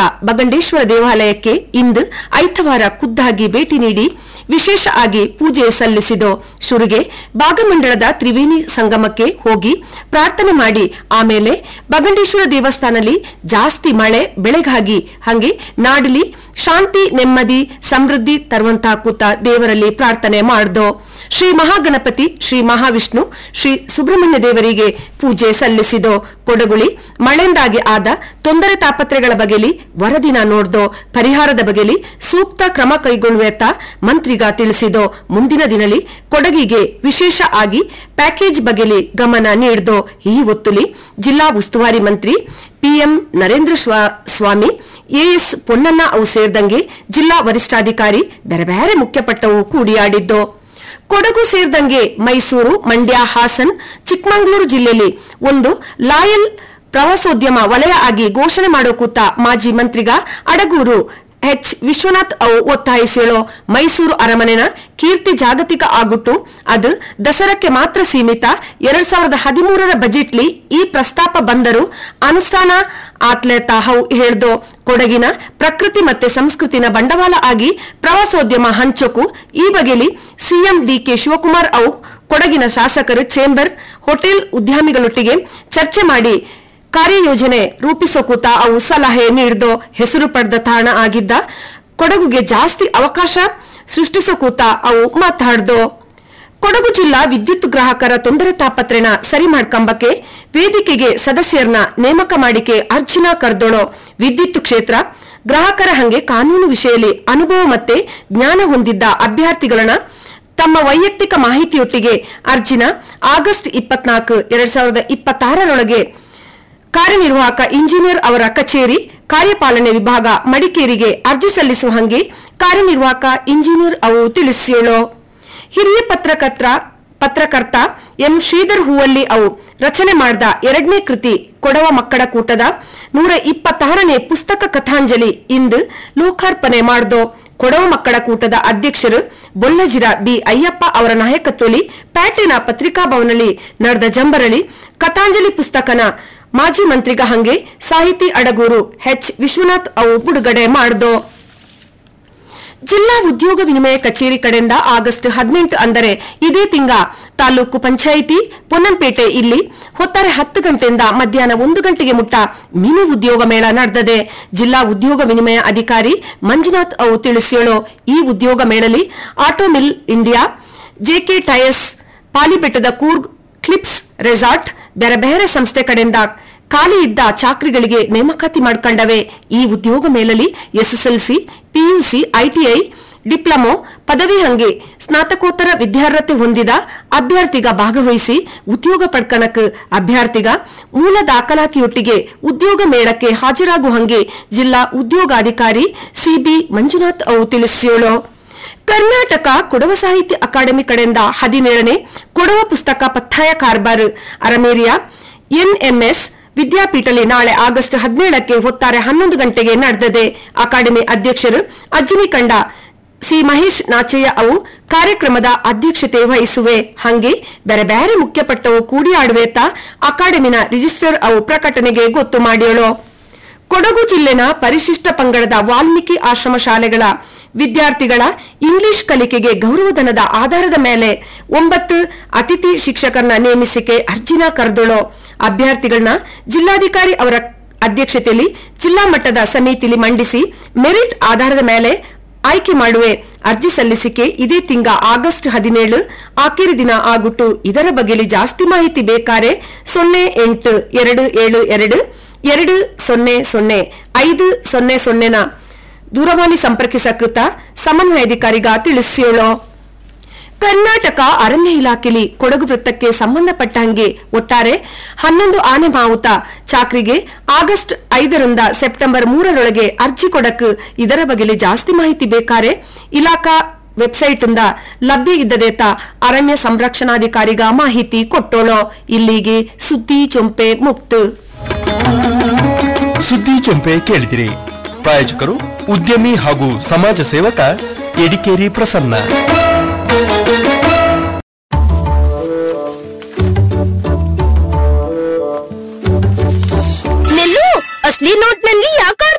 ಬಗಂಡೇಶ್ವರ ದೇವಾಲಯಕ್ಕೆ ಇಂದು ಐತವಾರ ಖುದ್ದಾಗಿ ಭೇಟಿ ನೀಡಿ ವಿಶೇಷ ಆಗಿ ಪೂಜೆ ಸಲ್ಲಿಸಿದೋ ಶುರುಗೆ ಭಾಗಮಂಡಲದ ತ್ರಿವೇಣಿ ಸಂಗಮಕ್ಕೆ ಹೋಗಿ ಪ್ರಾರ್ಥನೆ ಮಾಡಿ ಆಮೇಲೆ ಬಗಂಡೇಶ್ವರ ದೇವಸ್ಥಾನದಲ್ಲಿ ಜಾಸ್ತಿ ಮಳೆ ಬೆಳೆಗಾಗಿ ಹಂಗೆ ನಾಡಲಿ ಶಾಂತಿ ನೆಮ್ಮದಿ ಸಮೃದ್ಧಿ ತರುವಂತಹ ಕೂತ ದೇವರಲ್ಲಿ ಪ್ರಾರ್ಥನೆ ಮಾಡ್ದೋ ಶ್ರೀ ಮಹಾಗಣಪತಿ ಶ್ರೀ ಮಹಾವಿಷ್ಣು ಶ್ರೀ ಸುಬ್ರಹ್ಮಣ್ಯ ದೇವರಿಗೆ ಪೂಜೆ ಸಲ್ಲಿಸಿದೋ ಕೊಡಗುಳಿ ಮಳೆಯಿಂದಾಗಿ ಆದ ತೊಂದರೆ ತಾಪತ್ರೆಗಳ ಬಗೆಲಿ ವರದಿನ ನೋಡ್ದೋ ಪರಿಹಾರದ ಬಗೆಲಿ ಸೂಕ್ತ ಕ್ರಮ ಕೈಗೊಳ್ಳುವತ್ತ ಮಂತ್ರಿಗ ತಿಳಿಸಿದೋ ಮುಂದಿನ ದಿನಲಿ ಕೊಡಗಿಗೆ ವಿಶೇಷ ಆಗಿ ಪ್ಯಾಕೇಜ್ ಬಗೆಲಿ ಗಮನ ನೀಡ್ದೋ ಈ ಒತ್ತುಲಿ ಜಿಲ್ಲಾ ಉಸ್ತುವಾರಿ ಮಂತ್ರಿ ಪಿಎಂ ನರೇಂದ್ರ ಸ್ವಾ- ಸ್ವಾಮಿ ಎಎಸ್ ಪೊನ್ನಣ್ಣ ಅವು ಸೇರಿದಂಗೆ ಜಿಲ್ಲಾ ವರಿಷ್ಠಾಧಿಕಾರಿ ಬೇರೆ ಬೇರೆ ಮುಖ್ಯಪಟ್ಟವು ಕೂಡಿಯಾಡಿದ್ದು ಕೊಡಗು ಸೇರಿದಂಗೆ ಮೈಸೂರು ಮಂಡ್ಯ ಹಾಸನ್ ಚಿಕ್ಕಮಗಳೂರು ಜಿಲ್ಲೆಯಲ್ಲಿ ಒಂದು ಲಾಯಲ್ ಪ್ರವಾಸೋದ್ಯಮ ವಲಯ ಆಗಿ ಘೋಷಣೆ ಮಾಡೋ ಕೂತ ಮಾಜಿ ಮಂತ್ರಿಗ ಅಡಗೂರು ಎಚ್ ವಿಶ್ವನಾಥ್ ಅವು ಒತ್ತಾಯಿಸಿಳೋ ಮೈಸೂರು ಅರಮನೆನ ಕೀರ್ತಿ ಜಾಗತಿಕ ಆಗುಟ್ಟು ಅದು ದಸರಕ್ಕೆ ಮಾತ್ರ ಸೀಮಿತ ಎರಡ್ ಸಾವಿರದ ಹದಿಮೂರರ ಬಜೆಟ್ಲಿ ಈ ಪ್ರಸ್ತಾಪ ಬಂದರೂ ಅನುಷ್ಠಾನ ಆತ್ಲೇತ ಹೌ ಹೇಳ್ದೋ ಕೊಡಗಿನ ಪ್ರಕೃತಿ ಮತ್ತೆ ಸಂಸ್ಕೃತಿನ ಬಂಡವಾಳ ಆಗಿ ಪ್ರವಾಸೋದ್ಯಮ ಹಂಚೋಕು ಈ ಬಗೆಲಿ ಸಿಎಂ ಡಿಕೆ ಶಿವಕುಮಾರ್ ಅವು ಕೊಡಗಿನ ಶಾಸಕರು ಚೇಂಬರ್ ಹೋಟೆಲ್ ಉದ್ಯಮಿಗಳೊಟ್ಟಿಗೆ ಚರ್ಚೆ ಮಾಡಿ ಕಾರ್ಯಯೋಜನೆ ರೂಪಿಸೋಕೂತ ಅವು ಸಲಹೆ ನೀಡ್ದೋ ಹೆಸರು ಪಡೆದ ತಾಣ ಆಗಿದ್ದ ಕೊಡಗುಗೆ ಜಾಸ್ತಿ ಅವಕಾಶ ಸೃಷ್ಟಿಸೋಕೂತ ಅವು ಮಾತಾಡ್ದೋ ಕೊಡಗು ಜಿಲ್ಲಾ ವಿದ್ಯುತ್ ಗ್ರಾಹಕರ ತೊಂದರೆ ತಾಪತ್ರೆನ ಸರಿ ಮಾಡ್ಕಂಬಕ್ಕೆ ವೇದಿಕೆಗೆ ಸದಸ್ಯರನ್ನ ನೇಮಕ ಮಾಡಿಕೆ ಅರ್ಜಿನ ಕರ್ದೊಳೋ ವಿದ್ಯುತ್ ಕ್ಷೇತ್ರ ಗ್ರಾಹಕರ ಹಂಗೆ ಕಾನೂನು ವಿಷಯದಲ್ಲಿ ಅನುಭವ ಮತ್ತೆ ಜ್ಞಾನ ಹೊಂದಿದ್ದ ಅಭ್ಯರ್ಥಿಗಳನ್ನ ತಮ್ಮ ವೈಯಕ್ತಿಕ ಮಾಹಿತಿಯೊಟ್ಟಿಗೆ ಅರ್ಜಿನ ಆಗಸ್ಟ್ ಇಪ್ಪತ್ನಾಲ್ಕು ಎರಡ್ ಸಾವಿರದ ಇಪ್ಪತ್ತಾರರೊಳಗೆ ಕಾರ್ಯನಿರ್ವಾಹಕ ಇಂಜಿನಿಯರ್ ಅವರ ಕಚೇರಿ ಕಾರ್ಯಪಾಲನೆ ವಿಭಾಗ ಮಡಿಕೇರಿಗೆ ಅರ್ಜಿ ಸಲ್ಲಿಸುವ ಹಂಗೆ ಕಾರ್ಯನಿರ್ವಾಹಕ ಇಂಜಿನಿಯರ್ ಅವು ತಿಳಿಸಿಯೋಳು ಹಿರಿಯ ಪತ್ರಕರ್ತ ಪತ್ರಕರ್ತ ಎಂ ಶ್ರೀಧರ್ ಹೂವಲ್ಲಿ ಅವು ರಚನೆ ಮಾಡಿದ ಎರಡನೇ ಕೃತಿ ಕೊಡವ ಮಕ್ಕಳ ಕೂಟದ ನೂರ ಇಪ್ಪತ್ತಾರನೇ ಪುಸ್ತಕ ಕಥಾಂಜಲಿ ಇಂದು ಲೋಕಾರ್ಪಣೆ ಮಾಡ್ದೋ ಕೊಡವ ಮಕ್ಕಳ ಕೂಟದ ಅಧ್ಯಕ್ಷರು ಬೊಲ್ಲಜಿರ ಬಿ ಅಯ್ಯಪ್ಪ ಅವರ ನಾಯಕತ್ವದಲ್ಲಿ ಪ್ಯಾಟಿನ ಪತ್ರಿಕಾ ಭವನದಲ್ಲಿ ನಡೆದ ಜಂಬರಲಿ ಕಥಾಂಜಲಿ ಪುಸ್ತಕನ ಮಾಜಿ ಮಂತ್ರಿಗ ಹಂಗೆ ಸಾಹಿತಿ ಅಡಗೂರು ಎಚ್ ವಿಶ್ವನಾಥ್ ಅವು ಬಿಡುಗಡೆ ಮಾಡ್ದೋ ಜಿಲ್ಲಾ ಉದ್ಯೋಗ ವಿನಿಮಯ ಕಚೇರಿ ಕಡೆಯಿಂದ ಆಗಸ್ಟ್ ಹದಿನೆಂಟು ಅಂದರೆ ಇದೇ ತಿಂಗ ತಾಲೂಕು ಪಂಚಾಯಿತಿ ಪೊನ್ನಂಪೇಟೆ ಇಲ್ಲಿ ಹೊತ್ತಾರೆ ಹತ್ತು ಗಂಟೆಯಿಂದ ಮಧ್ಯಾಹ್ನ ಒಂದು ಗಂಟೆಗೆ ಮುಟ್ಟ ಮಿನಿ ಉದ್ಯೋಗ ಮೇಳ ನಡೆದದೆ ಜಿಲ್ಲಾ ಉದ್ಯೋಗ ವಿನಿಮಯ ಅಧಿಕಾರಿ ಮಂಜುನಾಥ್ ಅವು ತಿಳಿಸಿಯಳು ಈ ಉದ್ಯೋಗ ಮೇಳಲಿ auto mill India JK tyres ಪಾಲಿಬೆಟ್ಟದ ಕೂರ್ಗ್ ಕ್ಲಿಪ್ಸ್ ರೆಸಾರ್ಟ್ ಬೇರೆ ಬೇರೆ ಸಂಸ್ಥೆ ಕಡೆಯಿಂದ ಖಾಲಿ ಇದ್ದ ಚಾಕ್ರಿಗಳಿಗೆ ನೇಮಕಾತಿ ಮಾಡ್ಕೊಂಡವೆ ಈ ಉದ್ಯೋಗ ಮೇಲಲ್ಲಿ ಎಸ್ಎಸ್ಎಲ್ಸಿ ಪಿಯುಸಿ ಐಟಿಐ ಡಿಪ್ಲೊಮೊ ಪದವಿ ಹಂಗೆ ಸ್ನಾತಕೋತ್ತರ ವಿದ್ಯಾರ್ಹತೆ ಹೊಂದಿದ ಅಭ್ಯರ್ಥಿಗ ಭಾಗವಹಿಸಿ ಉದ್ಯೋಗ ಪಡ್ಕಣಕ್ ಅಭ್ಯರ್ಥಿಗ ಮೂಲ ದಾಖಲಾತಿಯೊಟ್ಟಿಗೆ ಉದ್ಯೋಗ ಮೇಳಕ್ಕೆ ಹಾಜರಾಗುವ ಹಂಗೆ ಜಿಲ್ಲಾ ಉದ್ಯೋಗಾಧಿಕಾರಿ ಸಿಬಿ ಮಂಜುನಾಥ್ ಅವು ತಿಳಿಸಿಯೋಳು ಕರ್ನಾಟಕ ಕೊಡವ ಸಾಹಿತ್ಯ ಅಕಾಡೆಮಿ ಕಡೆಯಿಂದ ಹದಿನೇಳನೇ ಕೊಡವ ಪುಸ್ತಕ ಪತ್ತಾಯ ಕಾರ್ಬಾರ್ ಅರಮೇರಿಯ ಎನ್ಎಂಎಸ್ ವಿದ್ಯಾಪೀಠಲಿ ನಾಳೆ ಆಗಸ್ಟ್ ಹದಿನೇಳಕ್ಕೆ ಹೊತ್ತಾರೆ ಹನ್ನೊಂದು ಗಂಟೆಗೆ ನಡೆದದೆ ಅಕಾಡೆಮಿ ಅಧ್ಯಕ್ಷರು ಅಜ್ಜಿನಿ ಕಂಡ ಸಿ ಮಹೇಶ್ ನಾಚಯ್ಯ ಅವು ಕಾರ್ಯಕ್ರಮದ ಅಧ್ಯಕ್ಷತೆ ವಹಿಸುವೆ ಹಂಗೆ ಬೇರೆ ಬೇರೆ ಮುಖ್ಯಪಟ್ಟವು ಕೂಡಿ ಆಡುವೇತ ಅಕಾಡೆಮಿನ ರಿಜಿಸ್ಟರ್ ಅವು ಪ್ರಕಟಣೆಗೆ ಗೊತ್ತು ಮಾಡಿಯೋಳು ಕೊಡಗು ಜಿಲ್ಲೆನ ಪರಿಶಿಷ್ಟ ಪಂಗಡದ ವಾಲ್ಮೀಕಿ ಆಶ್ರಮ ಶಾಲೆಗಳ ವಿದ್ಯಾರ್ಥಿಗಳ ಇಂಗ್ಲಿಷ್ ಕಲಿಕೆಗೆ ಗೌರವಧನದ ಆಧಾರದ ಮೇಲೆ ಒಂಬತ್ತು ಅತಿಥಿ ಶಿಕ್ಷಕರನ್ನ ನೇಮಿಸಿಕೆ ಅರ್ಜಿನ ಕರೆದೊಳೋ ಅಭ್ಯರ್ಥಿಗಳನ್ನ ಜಿಲ್ಲಾಧಿಕಾರಿ ಅವರ ಅಧ್ಯಕ್ಷತೆಯಲ್ಲಿ ಜಿಲ್ಲಾ ಮಟ್ಟದ ಸಮಿತಿಲಿ ಮಂಡಿಸಿ ಮೆರಿಟ್ ಆಧಾರದ ಮೇಲೆ ಆಯ್ಕೆ ಮಾಡುವೆ ಅರ್ಜಿ ಸಲ್ಲಿಸಿಕೆ ಇದೇ ತಿಂಗ ಆಗಸ್ಟ್ ಹದಿನೇಳು ಆಖರಿ ದಿನ ಆಗುಟ್ಟು ಇದರ ಬಗೆಲಿ ಜಾಸ್ತಿ ಮಾಹಿತಿ ಬೇಕಾರೆ ಸೊನ್ನೆ ಎಂಟು ಎರಡು ಏಳು ಎರಡು ಎರಡು ಸೊನ್ನೆ ಸೊನ್ನೆ ಐದು ಸೊನ್ನೆ ಸೊನ್ನೆನ ದೂರವಾಣಿ ಸಂಪರ್ಕಿಸಕೃತ ಸಮನ್ವಯಾಧಿಕಾರಿಗ ತಿಳಿಸಿಯೋಳು ಕರ್ನಾಟಕ ಅರಣ್ಯ ಇಲಾಖೆಲಿ ಕೊಡಗು ವೃತ್ತಕ್ಕೆ ಸಂಬಂಧಪಟ್ಟಂಗೆ ಒಟ್ಟಾರೆ ಹನ್ನೊಂದು ಆನೆ ಮಾವುತ ಚಾಕ್ರಿಗೆ ಆಗಸ್ಟ್ ಐದರಿಂದ ಸೆಪ್ಟೆಂಬರ್ ಮೂರರೊಳಗೆ ಅರ್ಜಿ ಕೊಡಕ್ ಇದರ ಬಗೆಲಿ ಜಾಸ್ತಿ ಮಾಹಿತಿ ಬೇಕಾರೆ ಇಲಾಖಾ ವೆಬ್ಸೈಟ್ ಇಂದ ಲಭ್ಯ ಇದ್ದದೇತ ಅರಣ್ಯ ಸಂರಕ್ಷಣಾಧಿಕಾರಿಗ ಮಾಹಿತಿ ಕೊಟ್ಟೋಳೋ ಇಲ್ಲಿಗೆ ಸುದ್ದಿ ಚೊಂಪೆ ಮುಕ್ತು ಸುದ್ದಿ ಚೊಂಪೆ ಕೇಳಿದಿರಿ ಪ್ರಾಯೋಜಕರು ಉದ್ಯಮಿ ಹಾಗೂ ಸಮಾಜ ಸೇವಕ ಎಡಿಕೇರಿ ಪ್ರಸನ್ನ ನಿಲ್ಲು ಅಸ್ಲಿ ನೋಟ್ ನಲ್ಲಿ ಯಾಕಾರ